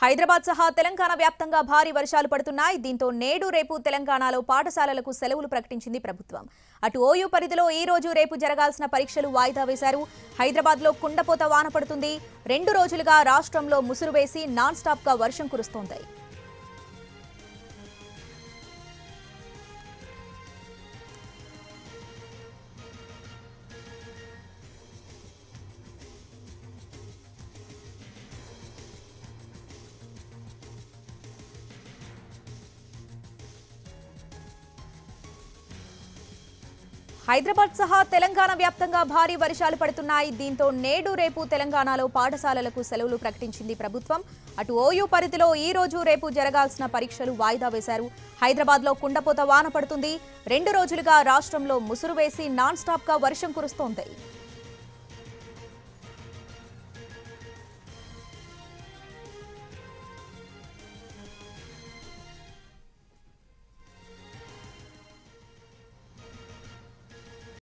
హైదరాబాద్ సహా తెలంగాణ వ్యాప్తంగా భారీ వర్షాలు పడుతున్నాయి దీంతో నేడు రేపు తెలంగాణలో పాఠశాలలకు సెలవులు ప్రకటించింది ప్రభుత్వం అటు ఓయూ పరిధిలో ఈ రోజు రేపు జరగాల్సిన పరీక్షలు వాయిదా వేశారు హైదరాబాద్లో కుండపోత వాన పడుతుంది రెండు రోజులుగా రాష్ట్రంలో ముసురు వేసి నాన్ స్టాప్ గా వర్షం కురుస్తోంది హైదరాబాద్ సహా తెలంగాణ వ్యాప్తంగా భారీ వర్షాలు పడుతున్నాయి దీంతో నేడు రేపు తెలంగాణలో పాఠశాలలకు సెలవులు ప్రకటించింది ప్రభుత్వం అటు ఓయూ పరిధిలో ఈ రోజు రేపు జరగాల్సిన పరీక్షలు వాయిదా వేశారు హైదరాబాద్లో కుండపోత వాన పడుతుంది రెండు రోజులుగా రాష్ట్రంలో ముసురు వేసి నాన్ స్టాప్ గా వర్షం కురుస్తోంది